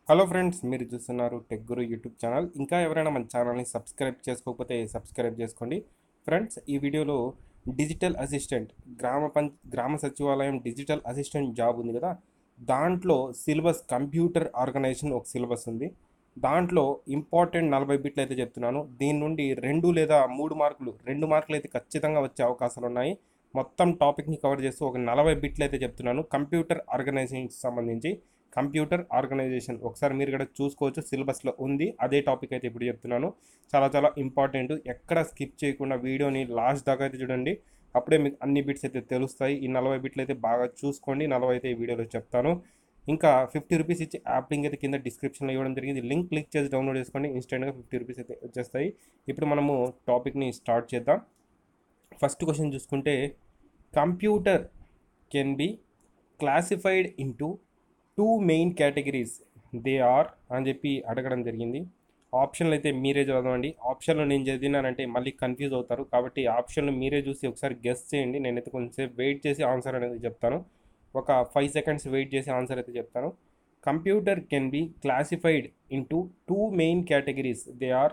Hello friends మీరు చూస్తున్నారు tech గురు YouTube channel ఇంకా ఎవరైనా మన ఛానల్ని సబ్స్క్రైబ్ చేసుకోకపోతే సబ్స్క్రైబ్ చేసుకోండి ఫ్రెండ్స్ ఈ వీడియోలో డిజిటల్ అసిస్టెంట్ గ్రామ పంచ్ గ్రామ సచివాలయం డిజిటల్ అసిస్టెంట్ జాబ్ ఉంది కదా దాంట్లో సిలబస్ కంప్యూటర్ ఆర్గనైజేషన్ ఒక సిలబస్ ఉంది దాంట్లో ఇంపార్టెంట్ నలభై బిట్లు అయితే చెప్తున్నాను దీని నుండి రెండు లేదా మూడు మార్కులు రెండు మార్కులు అయితే ఖచ్చితంగా వచ్చే అవకాశాలు ఉన్నాయి మొత్తం టాపిక్ని కవర్ చేస్తూ ఒక నలభై బిట్లు అయితే చెప్తున్నాను కంప్యూటర్ ఆర్గనైజేషన్కి సంబంధించి కంప్యూటర్ ఆర్గనైజేషన్ ఒకసారి మీరు కూడా చూసుకోవచ్చు సిలబస్లో ఉంది అదే టాపిక్ అయితే ఇప్పుడు చెప్తున్నాను చాలా చాలా ఇంపార్టెంట్ ఎక్కడ స్కిప్ చేయకుండా వీడియోని లాస్ట్ దాకా అయితే చూడండి అప్పుడే మీకు అన్ని బిట్స్ అయితే తెలుస్తాయి ఈ నలభై బిట్లు అయితే బాగా చూసుకోండి నలభై అయితే ఈ వీడియోలో చెప్తాను ఇంకా ఫిఫ్టీ రూపీస్ ఇచ్చి యాప్ లింక్ అయితే కింద డిస్క్రిప్షన్లో ఇవ్వడం జరిగింది లింక్ క్లిక్ చేసి డౌన్లోడ్ చేసుకోండి ఇన్స్టెంట్గా ఫిఫ్టీ రూపీస్ అయితే వచ్చేస్తాయి ఇప్పుడు మనము టాపిక్ని స్టార్ట్ చేద్దాం ఫస్ట్ క్వశ్చన్ చూసుకుంటే computer can be classified into two main categories they are అని చెప్పి అడగడం జరిగింది ఆప్షన్లు అయితే మీరే చదవండి ఆప్షన్లు నేను చదివినానంటే మళ్ళీ కన్ఫ్యూజ్ అవుతారు కాబట్టి ఆప్షన్లు మీరే చూసి ఒకసారి గెస్ చేయండి నేనైతే కొంచెంసేపు వెయిట్ చేసి ఆన్సర్ అనేది చెప్తాను ఒక ఫైవ్ సెకండ్స్ వెయిట్ చేసి ఆన్సర్ అయితే చెప్తాను computer can be classified into two main categories they are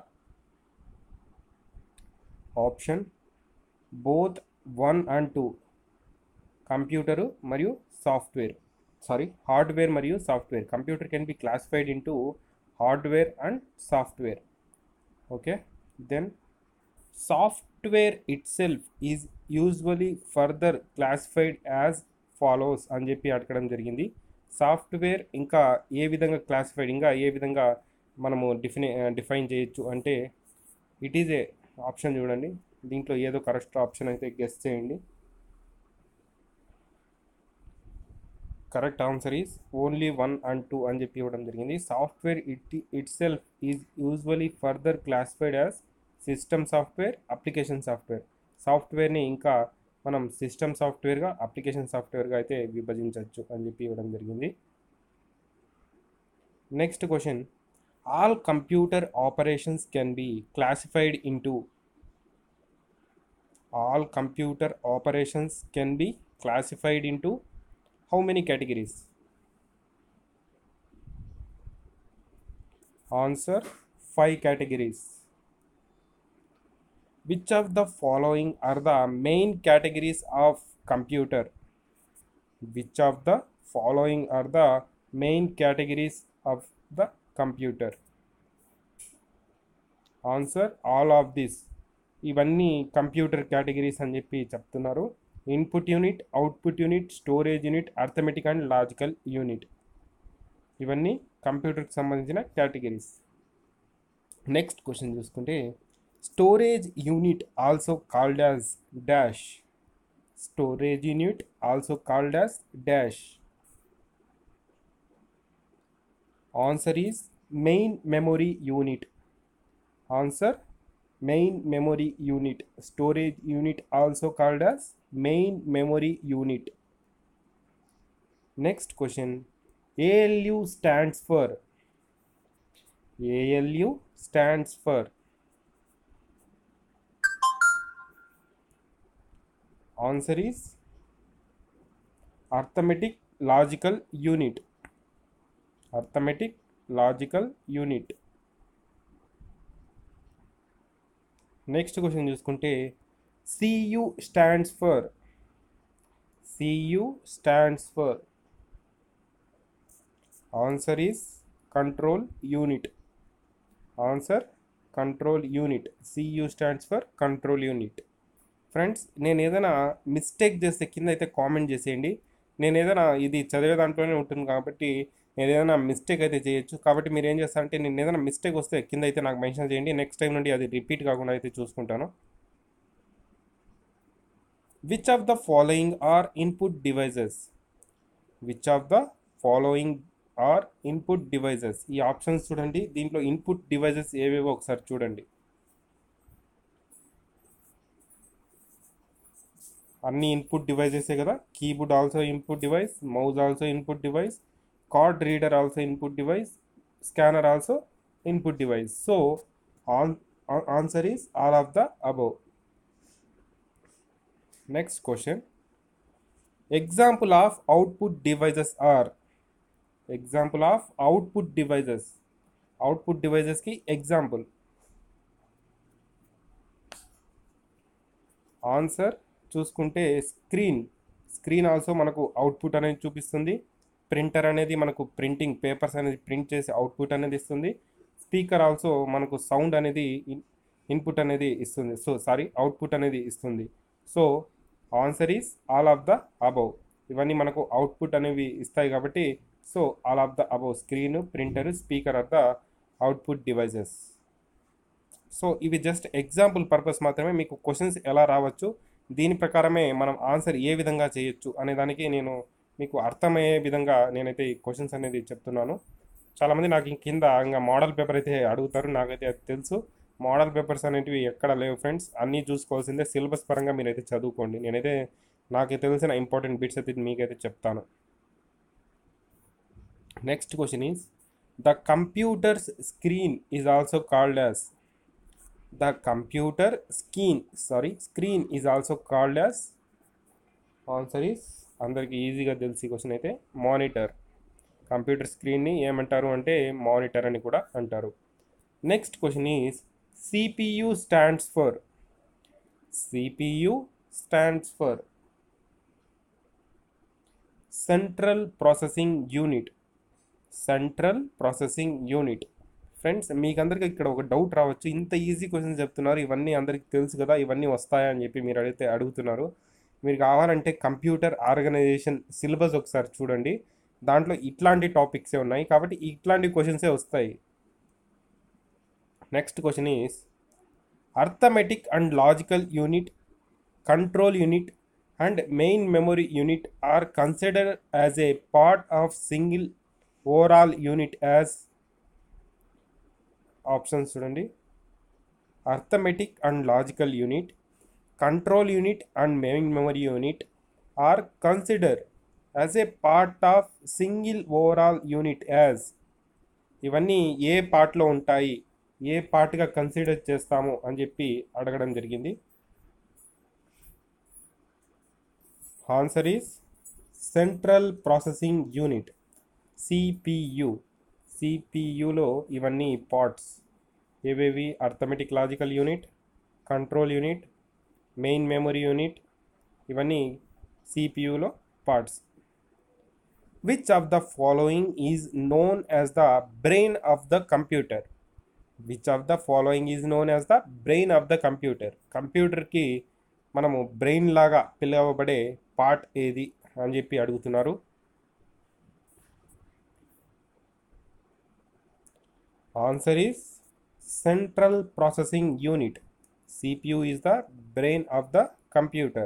option both one and two computer మరియు సాఫ్ట్వేర్ సారీ హార్డ్వేర్ మరియు software computer can be classified into hardware and software okay then software itself is usually further classified as follows అని చెప్పి అడగడం జరిగింది software ఇంకా ఏ విధంగా classified ఇంకా ఏ విధంగా మనము డిఫిని డిఫైన్ చేయొచ్చు అంటే ఇట్ ఈజ్ ఏ ఆప్షన్ చూడండి దీంట్లో ఏదో కరెక్ట్ ఆప్షన్ అయితే గెస్ చేయండి correct answer is only one and two అని చెప్పి ఇవ్వడం జరిగింది software it itself is usually further classified as system software application software సాఫ్ట్వేర్ని ఇంకా మనం సిస్టమ్ సాఫ్ట్వేర్గా అప్లికేషన్ సాఫ్ట్వేర్గా అయితే విభజించవచ్చు అని చెప్పి ఇవ్వడం జరిగింది next question all computer operations can be classified into all computer operations can be classified into how many categories answer five categories which of the following are the main categories of computer which of the following are the main categories of the computer answer all of this ఇవన్నీ computer categories అని చెప్పి చెప్తున్నారు input unit output unit storage unit arithmetic and logical unit ఇవన్నీ కంప్యూటర్కి సంబంధించిన categories next question చూసుకుంటే storage unit also called as dash storage unit also called as dash answer is main memory unit answer main memory unit storage unit also called as main memory unit next question ALU stands for ALU stands for answer is arithmetic logical unit arithmetic logical unit next question చూసుకుంటే CU stands for CU stands for answer is control unit answer control unit CU stands for control unit friends నేను ఏదైనా mistake చేస్తే కింద అయితే comment చేసేయండి నేను ఏదైనా ఇది చదివే దాంట్లోనే ఉంటుంది కాబట్టి నేను ఏదైనా మిస్టేక్ అయితే చేయొచ్చు కాబట్టి మీరు ఏం చేస్తారంటే నేను ఏదైనా మిస్టేక్ వస్తే కింద అయితే నాకు మెన్షన్ చేయండి నెక్స్ట్ టైం నుండి అది రిపీట్ కాకుండా అయితే చూసుకుంటాను which of the following are input devices which of the following are input devices ఈ ఆప్షన్స్ చూడండి దీంట్లో ఇన్పుట్ డివైజెస్ ఏవేవో ఒకసారి చూడండి అన్ని ఇన్పుట్ డివైజెసే కదా keyboard also input device mouse also input device card reader also input device scanner also input device so all answer is all of the above next question example of output devices are example of output devices output డివైజెస్కి example answer చూసుకుంటే screen screen also మనకు output అనేది చూపిస్తుంది printer అనేది మనకు printing papers అనేది print చేసి output అనేది ఇస్తుంది స్పీకర్ ఆల్సో మనకు సౌండ్ అనేది ఇన్పుట్ అనేది ఇస్తుంది సో సారీ అవుట్పుట్ అనేది ఇస్తుంది so answer is all of the above ఇవన్నీ మనకు అవుట్పుట్ అనేవి ఇస్తాయి కాబట్టి so all of the above screen printer speaker are the output devices so ఇవి జస్ట్ ఎగ్జాంపుల్ పర్పస్ మాత్రమే మీకు క్వశ్చన్స్ ఎలా రావచ్చు దీని ప్రకారమే మనం ఆన్సర్ ఏ విధంగా చేయొచ్చు అనే దానికి నేను మీకు అర్థమయ్యే విధంగా నేనైతే ఈ క్వశ్చన్స్ అనేది చెప్తున్నాను చాలామంది నాకు ఇంక కింద ఇంకా మోడల్ పేపర్ అయితే అడుగుతారు నాకైతే అది తెలుసు మోడల్ పేపర్స్ అనేటివి ఎక్కడ లేవు ఫ్రెండ్స్ అన్నీ చూసుకోవాల్సిందే సిలబస్ పరంగా మీరైతే చదువుకోండి నేనైతే నాకు తెలిసిన ఇంపార్టెంట్ బిట్స్ అయితే మీకైతే చెప్తాను next question is the computer's screen is also called as the computer screen sorry screen is also called as answer is అందరికి ఈజీగా తెలిసి క్వశ్చన్ అయితే మానిటర్ కంప్యూటర్ స్క్రీన్ని ఏమంటారు అంటే మానిటర్ అని కూడా అంటారు next question is CPU stands for CPU stands for central processing unit central processing unit friends మీకు అందరికీ ఇక్కడ ఒక డౌట్ రావచ్చు ఇంత ఈజీ క్వశ్చన్స్ చెప్తున్నారు ఇవన్నీ అందరికీ తెలుసు కదా ఇవన్నీ వస్తాయా అని చెప్పి మీరు అడిగితే అడుగుతున్నారు మీరు కావాలంటే కంప్యూటర్ ఆర్గనైజేషన్ సిలబస్ ఒకసారి చూడండి దాంట్లో ఇట్లాంటి టాపిక్సే ఉన్నాయి కాబట్టి ఇట్లాంటి క్వశ్చన్సే వస్తాయి next question is arithmetic and logical unit control unit and main memory unit are consider as a part of single overall unit as options చూడండి arithmetic and logical unit control unit and main memory unit are consider as a part of single overall unit as ఇవన్నీ ఏ పార్ట్లో ఉంటాయి ఏ పార్ట్గా consider చేస్తాము అని చెప్పి అడగడం జరిగింది answer is central processing unit CPU సిపియులో ఇవన్నీ పార్ట్స్ ఏవేవి arithmetic logical unit control unit main memory unit ఇవన్నీ సిపియులో parts which of the following is known as the brain of the computer which of the following is known as the brain of the computer కంప్యూటర్కి మనము brain లాగా పిలువబడే part ఏది అని చెప్పి అడుగుతున్నారు answer is central processing unit CPU is the brain of the computer.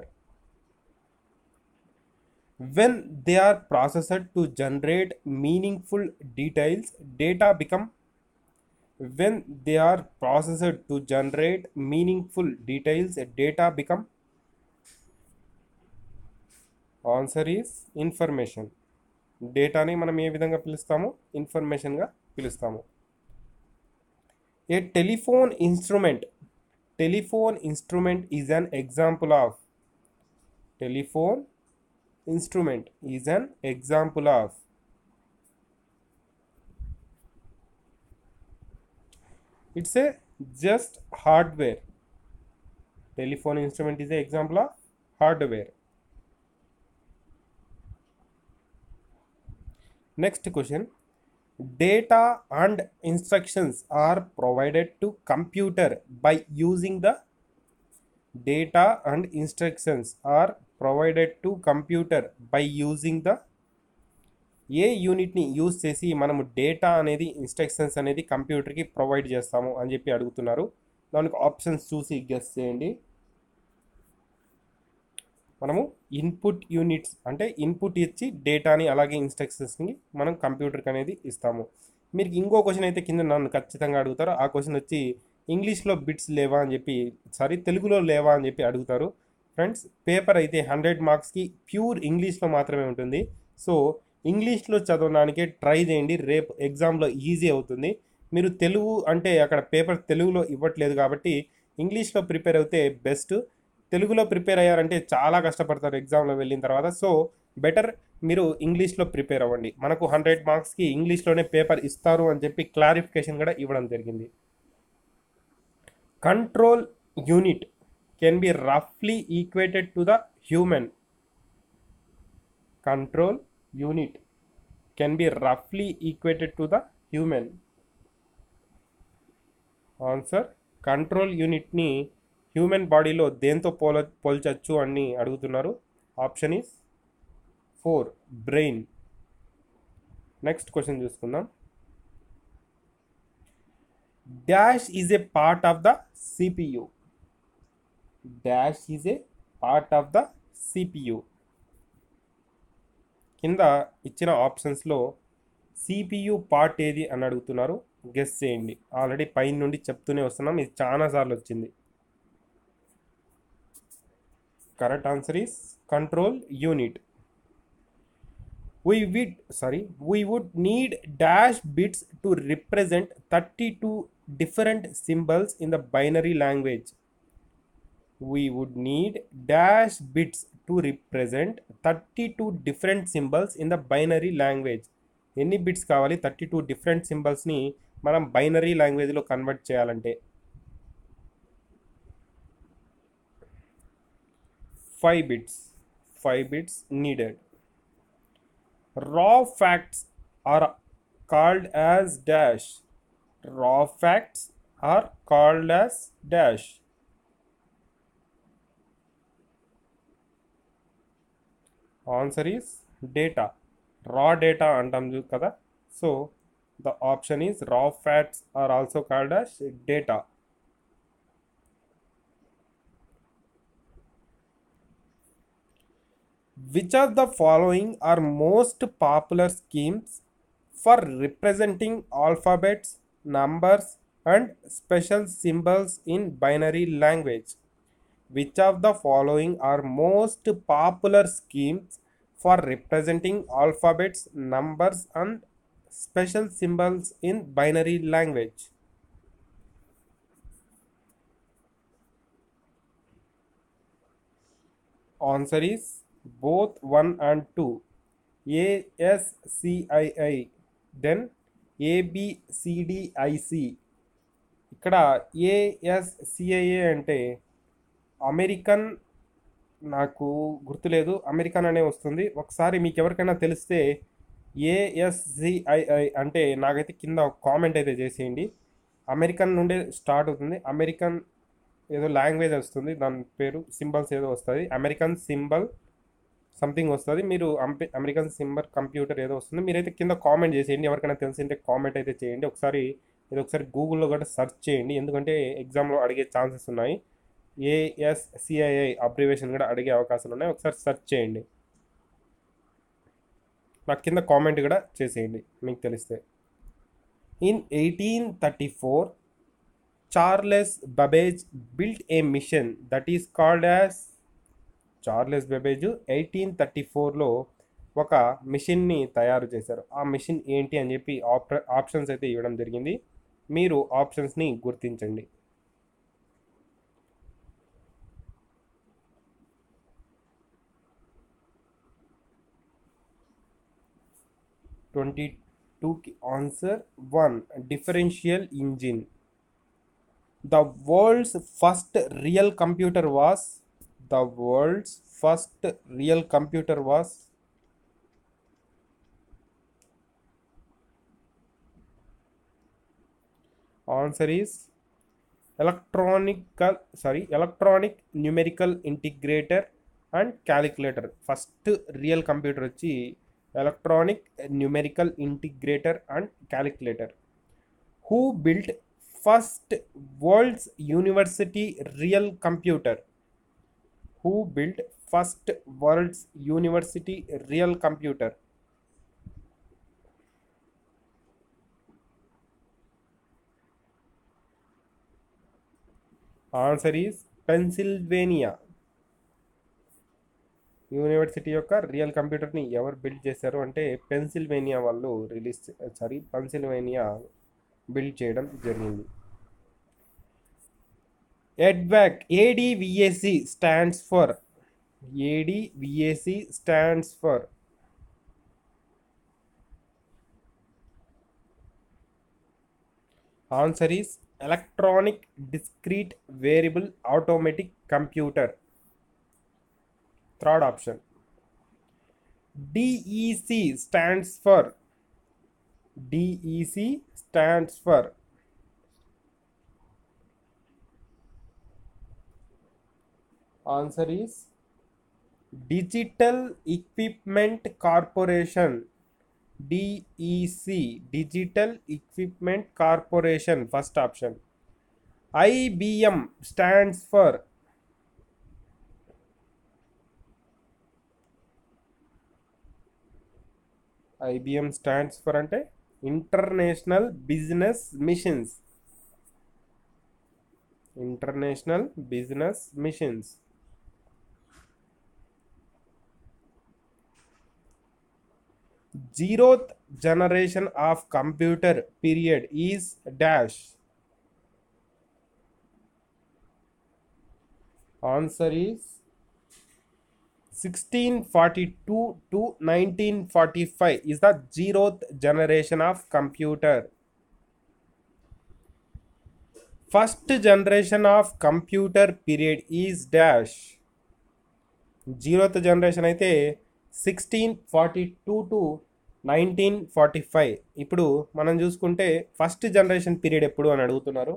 When they are processed to generate meaningful details, data become when they are processed to generate meaningful details, data become answer is information డేటాని మనం ఏ విధంగా పిలుస్తాము ఇన్ఫర్మేషన్గా పిలుస్తాము a telephone instrument telephone instrument is an example of telephone instrument is an example of it's a just hardware telephone instrument is a example of hardware Next question. Data and instructions are provided to computer by using the data and instructions are provided to computer by using the ఏ యూనిట్ని use చేసి మనము data అనేది instructions అనేది కంప్యూటర్కి provide చేస్తాము అని చెప్పి అడుగుతున్నారు దానికి ఆప్షన్స్ చూసి గెస్ చేయండి మనము ఇన్పుట్ యూనిట్స్ అంటే ఇన్పుట్ ఇచ్చి డేటాని అలాగే ఇన్స్ట్రక్షన్స్ని మనం కంప్యూటర్కి అనేది ఇస్తాము మీరు ఇంకో క్వశ్చన్ అయితే కింద నన్ను ఖచ్చితంగా అడుగుతారు ఆ క్వశ్చన్ వచ్చి ఇంగ్లీష్లో బిట్స్ లేవా అని చెప్పి సారీ తెలుగులో లేవా అని చెప్పి అడుగుతారు ఫ్రెండ్స్ పేపర్ అయితే హండ్రెడ్ మార్క్స్కి ప్యూర్ ఇంగ్లీష్లో మాత్రమే ఉంటుంది సో ఇంగ్లీష్లో చదవడానికే ట్రై చేయండి రేపు ఎగ్జామ్లో ఈజీ అవుతుంది మీరు తెలుగు అంటే అక్కడ పేపర్ తెలుగులో ఇవ్వట్లేదు కాబట్టి ఇంగ్లీష్లో ప్రిపేర్ అయితే బెస్ట్ తెలుగులో ప్రిపేర్ అయ్యారంటే చాలా కష్టపడతారు ఎగ్జామ్లో వెళ్ళిన తర్వాత సో బెటర్ మీరు ఇంగ్లీష్లో ప్రిపేర్ అవ్వండి మనకు హండ్రెడ్ మార్క్స్కి ఇంగ్లీష్లోనే పేపర్ ఇస్తారు అని చెప్పి క్లారిఫికేషన్ కూడా ఇవ్వడం జరిగింది control unit can be రఫ్లీ equated to the human control unit can be రఫ్లీ equated to the human answer control యూనిట్ని human బాడీలో దేంతో పోల పోల్చచ్చు అని అడుగుతున్నారు option is four brain next question చూసుకుందాం dash is a part of the CPU dash is a part of the CPU కింద ఇచ్చిన ఆప్షన్స్లో CPU part ఏది అని అడుగుతున్నారు గెస్ చేయండి ఆల్రెడీ పైన నుండి చెప్తూనే వస్తున్నాం ఇది చాలా సార్లు వచ్చింది correct answer is control unit we would sorry we would need dash bits to represent 32 different symbols in the binary language we would need dash bits to represent 32 different symbols in the binary language ఎన్ని bits కావాలి thirty two different సింబల్స్ని మనం binary లాంగ్వేజ్లో convert చేయాలంటే five bits five bits needed raw facts are called as dash raw facts are called as dash answer is data raw data అంటాం చూ కదా so the option is raw facts are also called as data Which of the following are most popular schemes for representing alphabets, numbers, and special symbols in binary language? Which of the following are most popular schemes for representing alphabets, numbers, and special symbols in binary language? Answer is both 1 and 2 ASCII then ABCDIC ఇక్కడ ఏఎస్సిఐఏ అంటే American నాకు గుర్తులేదు American అనే వస్తుంది ఒకసారి మీకు ఎవరికైనా తెలిస్తే ఏఎస్సిఐఐ అంటే నాకైతే కింద ఒక కామెంట్ అయితే చేసేయండి అమెరికన్ నుండే స్టార్ట్ అవుతుంది అమెరికన్ ఏదో లాంగ్వేజ్ వస్తుంది దాని పేరు సింబల్స్ ఏదో వస్తుంది అమెరికన్ సింబల్ సంథింగ్ వస్తుంది మీరు అంపే అమెరికన్ సింబల్ కంప్యూటర్ ఏదో వస్తుంది మీరైతే కింద కామెంట్ చేసేయండి ఎవరికైనా తెలిసింటే కామెంట్ అయితే చేయండి ఒకసారి ఇది ఒకసారి గూగుల్లో కూడా సెర్చ్ చేయండి ఎందుకంటే ఎగ్జామ్లో అడిగే ఛాన్సెస్ ఉన్నాయి ఏఎస్సిఐఐ అబ్రివేషన్ కూడా అడిగే అవకాశాలు ఉన్నాయి ఒకసారి సెర్చ్ చేయండి నాకు కింద కామెంట్ కూడా చేసేయండి మీకు తెలిస్తే in eighteen thirty four Charles Babbage built a machine that is called as Charles Babbage eighteen thirty ఫోర్లో ఒక మిషన్ని తయారు చేశారు ఆ మిషన్ ఏంటి అని చెప్పి ఆప్ ఆప్షన్స్ అయితే ఇవ్వడం జరిగింది మీరు ఆప్షన్స్ని గుర్తించండి ట్వంటీ టూకి answer one differential engine the world's first real computer was the world's first real computer was answer is electronical sorry electronic numerical integrator and calculator first real computer వచ్చి electronic numerical integrator and calculator who built first world's university real computer who built first world's university real computer answer is Pennsylvania university యొక్క real కంప్యూటర్ని ఎవరు build చేశారు అంటే Pennsylvania వాళ్ళు release sorry Pennsylvania build చేయడం జరిగింది EDVAC EDVAC stands for EDVAC stands for answer is electronic discrete variable automatic computer third option DEC stands for DEC stands for answer is digital equipment corporation DEC digital equipment corporation first option IBM stands for IBM stands for అంటే international business machines international business machines zeroth generation of computer period is dash answer is 1642 to 1945 is the zeroth generation of computer first generation of computer period is dash zeroth generation అయితే sixteen forty two to nineteen forty five ఇప్పుడు మనం చూసుకుంటే first generation period ఎప్పుడు అని అడుగుతున్నారు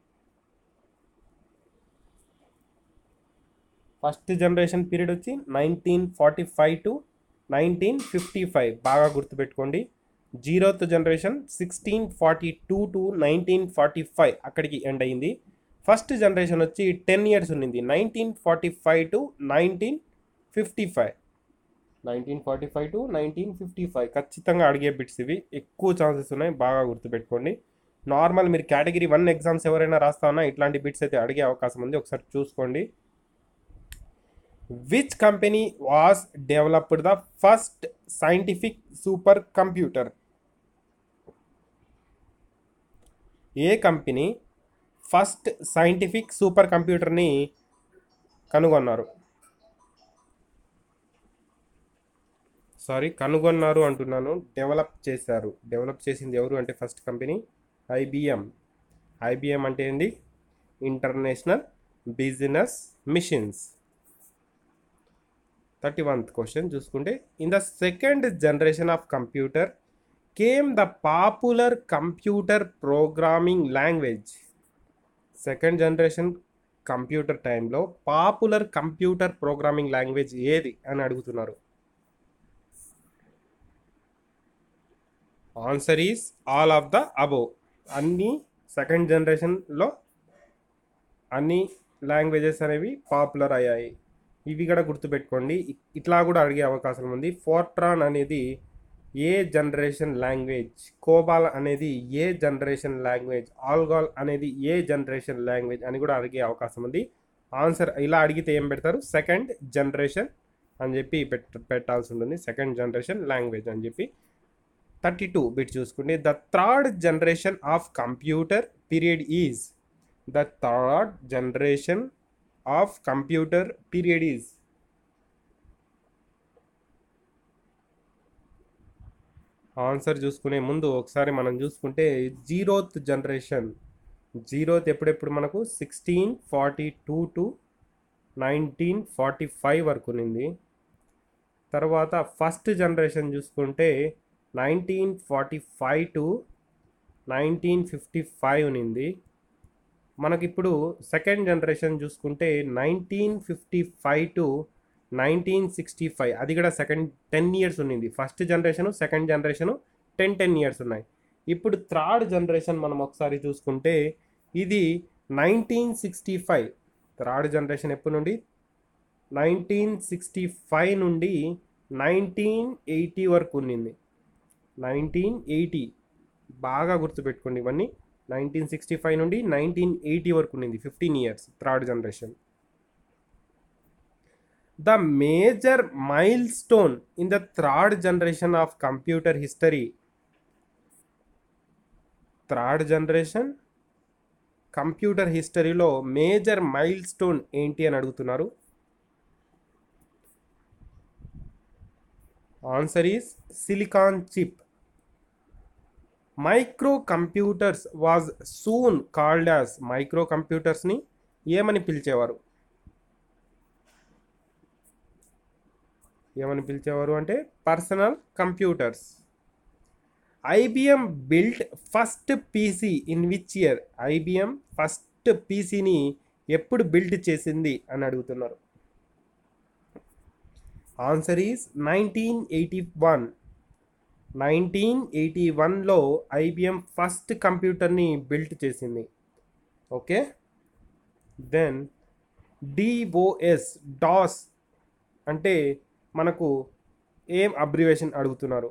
first generation period వచ్చి nineteen forty five to nineteen fifty five బాగా గుర్తుపెట్టుకోండి zeroth generation sixteen forty two to nineteen forty five అక్కడికి ఎండ్ అయింది ఫస్ట్ జనరేషన్ వచ్చి టెన్ ఇయర్స్ ఉన్నింది nineteen forty five to nineteen fifty five nineteen forty five to nineteen fifty five ఖచ్చితంగా అడిగే bits ఇవి ఎక్కువ ఛాన్సెస్ ఉన్నాయి బాగా గుర్తుపెట్టుకోండి నార్మల్ మీరు కేటగిరీ వన్ ఎగ్జామ్స్ ఎవరైనా రాస్తా ఉన్నా ఇట్లాంటి బిట్స్ అయితే అడిగే అవకాశం ఉంది ఒకసారి చూసుకోండి which company was developed the first scientific super computer ఏ కంపెనీ ఫస్ట్ సైంటిఫిక్ సూపర్ కంప్యూటర్ని కనుగొన్నారు సారీ కనుగొన్నారు అంటున్నాను డెవలప్ చేశారు డెవలప్ చేసింది ఎవరు అంటే ఫస్ట్ కంపెనీ ఐబిఎం ఐబిఎం అంటే ఏంటి international business machines thirty oneth question చూసుకుంటే in the second generation of computer came the popular computer programming language second generation computer టైంలో పాపులర్ కంప్యూటర్ ప్రోగ్రామింగ్ లాంగ్వేజ్ ఏది అని అడుగుతున్నారు answer is all of the above అన్ని second జనరేషన్లో అన్ని languages అనేవి popular అయ్యాయి ఇవి కూడా గుర్తుపెట్టుకోండి ఇ- ఇట్లా కూడా అడిగే అవకాశం ఉంది ఫోర్ట్రాన్ అనేది ఏ జనరేషన్ లాంగ్వేజ్ కోబాల్ అనేది ఏ జనరేషన్ లాంగ్వేజ్ ఆల్గాల్ అనేది ఏ జనరేషన్ లాంగ్వేజ్ అని కూడా అడిగే అవకాశం ఉంది ఆన్సర్ ఇలా అడిగితే ఏం పెడతారు సెకండ్ జనరేషన్ అని చెప్పి పెట్ పెట్టాల్సి ఉంటుంది సెకండ్ జనరేషన్ లాంగ్వేజ్ అని చెప్పి థర్టీ టూ బిట్ చూసుకుంటే the third generation of computer period is the third generation of computer period is answer చూసుకునే ముందు ఒకసారి మనం చూసుకుంటే జీరోత్ జనరేషన్ జీరోత్ ఎప్పుడెప్పుడు మనకు sixteen forty two to nineteen forty five వరకు ఉన్నింది తర్వాత ఫస్ట్ జనరేషన్ చూసుకుంటే nineteen forty five to nineteen fifty five ఉన్నింది మనకిప్పుడు సెకండ్ జనరేషన్ చూసుకుంటే nineteen fifty five to nineteen sixty five అది కూడా సెకండ్ టెన్ ఇయర్స్ ఉన్నింది first generation second generation ten ten years ఉన్నాయి ఇప్పుడు థర్డ్ జనరేషన్ మనం ఒకసారి చూసుకుంటే ఇది nineteen sixty five third generation ఎప్పటి నుండి నైన్టీన్ సిక్స్టీ ఫైవ్ నుండి నైన్టీన్ ఎయిటీ వరకు ఉన్నింది నైన్టీన్ ఎయిటీ బాగా గుర్తుపెట్టుకోండి ఇవన్నీ నైన్టీన్ సిక్స్టీ ఫైవ్ నుండి నైన్టీన్ ఎయిటీ వరకు ఉన్నింది fifteen years third generation the major mile milestone in the third generation of computer history third generation computer హిస్టరీలో మేజర్ మైల్ స్టోన్ ఏంటి అని అడుగుతున్నారు answer is silicon chip micro computers was soon called as micro కంప్యూటర్స్ని ఏమని పిలిచేవారు ఏమని పిలిచేవారు అంటే personal computers IBM built first PC in which year IBM first పీసీని ఎప్పుడు బిల్డ్ చేసింది అని అడుగుతున్నారు answer is nineteen eighty one nineteen eighty వన్లో ఐబిఎం ఫస్ట్ కంప్యూటర్ని బిల్ట్ చేసింది ఓకే దెన్ డిఓఎస్ డాస్ అంటే మనకు ఏం అబ్రివేషన్ అడుగుతున్నారు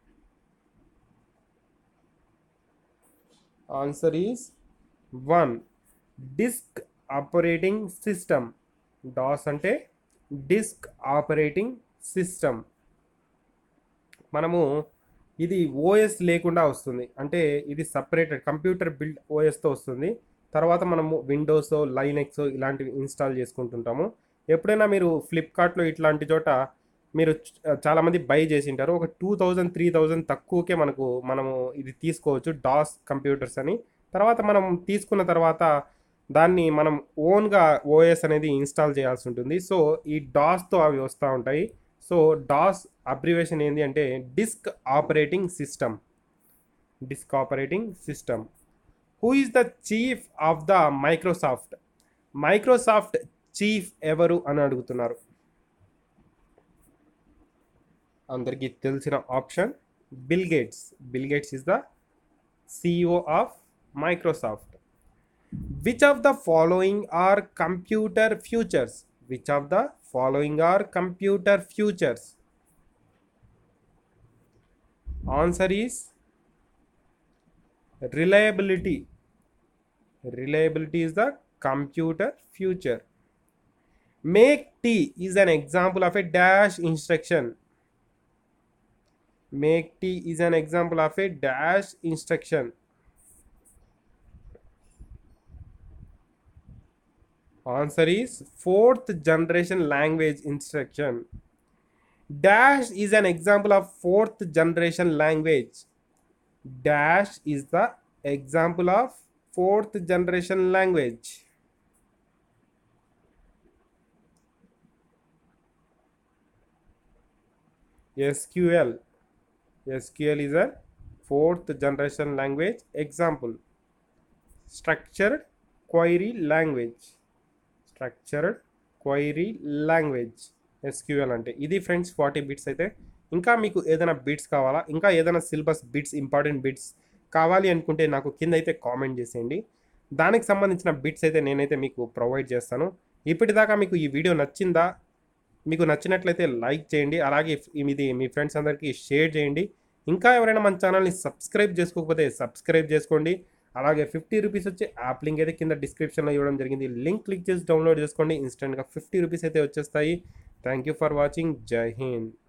answer is one disk operating system DOS అంటే డిస్క్ ఆపరేటింగ్ సిస్టమ్ మనము ఇది ఓఎస్ లేకుండా వస్తుంది అంటే ఇది సపరేటెడ్ కంప్యూటర్ బిల్డ్ ఓఎస్తో వస్తుంది తర్వాత మనము విండోస్ లైనెక్స్ ఇలాంటివి ఇన్స్టాల్ చేసుకుంటుంటాము ఎప్పుడైనా మీరు ఫ్లిప్కార్ట్లో ఇట్లాంటి చోట మీరు చ- చాలామంది బై చేసి ఉంటారు ఒక టూ థౌజండ్ త్రీ థౌజండ్ తక్కువకే మనకు మనము ఇది తీసుకోవచ్చు డాస్ కంప్యూటర్స్ అని తర్వాత మనం తీసుకున్న తర్వాత దాన్ని మనం ఓన్గా ఓఎస్ అనేది ఇన్స్టాల్ చేయాల్సి ఉంటుంది సో ఈ డాస్తో అవి వస్తూ ఉంటాయి సో డాస్ అబ్రివేషన్ ఏంటి అంటే disk operating system disk operating system who is the chief of the Microsoft Microsoft chief ఎవరు అని అడుగుతున్నారు అందరికీ తెలిసిన option Bill Gates Bill Gates is the CEO of Microsoft which of the following are computer futures which of the following are computer futures answer is reliability reliability is the computer future make t is an example of a dash instruction make t is an example of a dash instruction answer is fourth generation language instruction dash is an example of fourth generation language dash is the example of fourth generation language sql sql is a fourth generation language example structured query language structured query language SQL అంటే ఇది friends forty bits అయితే ఇంకా మీకు ఏదైనా bits కావాలా ఇంకా ఏదైనా syllabus bits important bits కావాలి అనుకుంటే నాకు కింద అయితే కామెంట్ చేసేయండి దానికి సంబంధించిన బిట్స్ అయితే నేనైతే మీకు ప్రొవైడ్ చేస్తాను ఇప్పటిదాకా మీకు ఈ వీడియో నచ్చిందా మీకు నచ్చినట్లయితే లైక్ చేయండి అలాగే ఇది మీ ఫ్రెండ్స్ అందరికీ షేర్ చేయండి ఇంకా ఎవరైనా మన ఛానల్ని సబ్స్క్రైబ్ చేసుకోకపోతే సబ్స్క్రైబ్ చేసుకోండి అలాగే ఫిఫ్టీ రూపీస్ వచ్చే యాప్ లింక్ అయితే కింద డిస్క్రిప్షన్లో ఇవ్వడం జరిగింది లింక్ క్లిక్ చేసి డౌన్లోడ్ చేసుకోండి ఇన్స్టెంట్గా ఫిఫ్టీ రూపీస్ అయితే వచ్చేస్తాయి థ్యాంక్ యూ ఫర్ వాచింగ్ జై హింద్